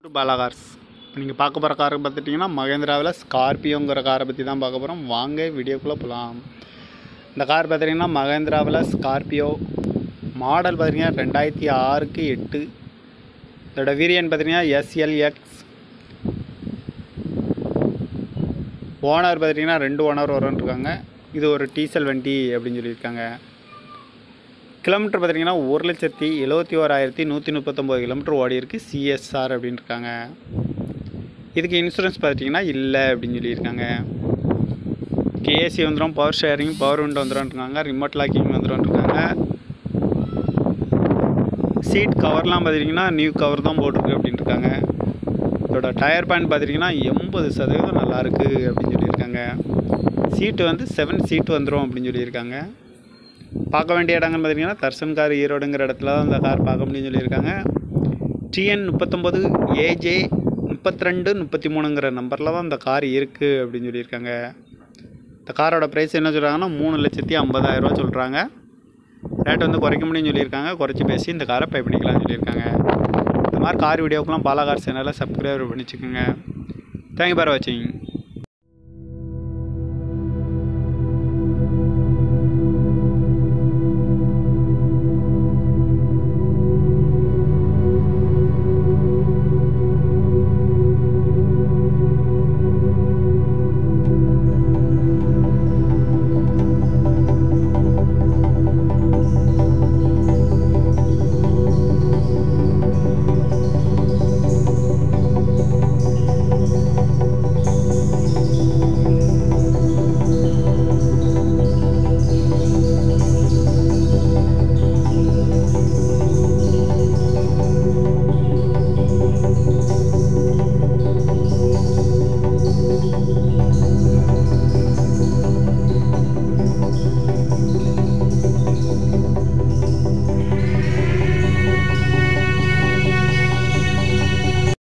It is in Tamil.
பாலாகார்ஸ் நீங்கள் பார்க்க போகிற காரை பார்த்துட்டிங்கன்னா மகேந்திராவில் ஸ்கார்பியோங்கிற காரை பற்றி தான் பார்க்க போகிறோம் வாங்க வீடியோக்குள்ளே போகலாம் இந்த கார் பார்த்துட்டிங்கன்னா மகேந்திராவில் ஸ்கார்பியோ மாடல் பார்த்தீங்கன்னா ரெண்டாயிரத்தி ஆறுக்கு எட்டு இதோட வேரியன்ட் பார்த்தீங்கன்னா எஸ்எல்எக்ஸ் ஓனர் பார்த்துட்டிங்கன்னா ரெண்டு ஓனர் வரும்ன்ருக்காங்க இது ஒரு டீசல் வண்டி அப்படின்னு சொல்லியிருக்காங்க கிலோமீட்டர் பார்த்தீங்கன்னா ஒரு லட்சத்தி எழுபத்தி ஓராயிரத்தி நூற்றி முப்பத்தொம்போது கிலோமீட்டர் ஓடி இருக்கு சிஎஸ்ஆர் அப்படின்னு இருக்காங்க இதுக்கு இன்சூரன்ஸ் பார்த்திங்கன்னா இல்லை அப்படின்னு சொல்லியிருக்காங்க கேஏசி வந்துடும் பவர் ஷேரிங் பவர் விண்டோ வந்துடும்ன்றாங்க ரிமோட் லாக்கிங் வந்துடும்ன்றாங்க சீட் கவர்லாம் பார்த்திங்கன்னா நியூ கவர் தான் போட்டிருக்கு அப்படின்னு இருக்காங்க இதோட டயர் பேண்ட் பார்த்திங்கன்னா எண்பது சதவீதம் நல்லாயிருக்கு அப்படின்னு சொல்லியிருக்காங்க சீட்டு வந்து செவன் சீட் வந்துடும் அப்படின்னு சொல்லியிருக்காங்க பார்க்க வேண்டிய இடங்கள்னு பார்த்தீங்கன்னா தர்சன் கார் ஈரோடுங்கிற இடத்துல தான் இந்த கார் பார்க்க முடியும்னு சொல்லியிருக்காங்க டிஎன் முப்பத்தொம்போது ஏஜே முப்பத்தி ரெண்டு முப்பத்தி மூணுங்கிற நம்பரில் தான் இந்த கார் இருக்குது அப்படின்னு சொல்லியிருக்காங்க இந்த காரோட ப்ரைஸ் என்ன சொல்கிறாங்கன்னா மூணு லட்சத்தி ஐம்பதாயிரரூவா சொல்கிறாங்க ரேட் வந்து குறைக்க முடியும்னு சொல்லியிருக்காங்க குறைச்சி பேசி இந்த காரை பே பண்ணிக்கலாம்னு சொல்லியிருக்காங்க இந்த மாதிரி கார் வீடியோக்கெலாம் பாலாகார் சேனலில் சப்ஸ்கிரைபர் பண்ணிச்சுக்கோங்க தேங்க்யூ பார் வாட்சிங்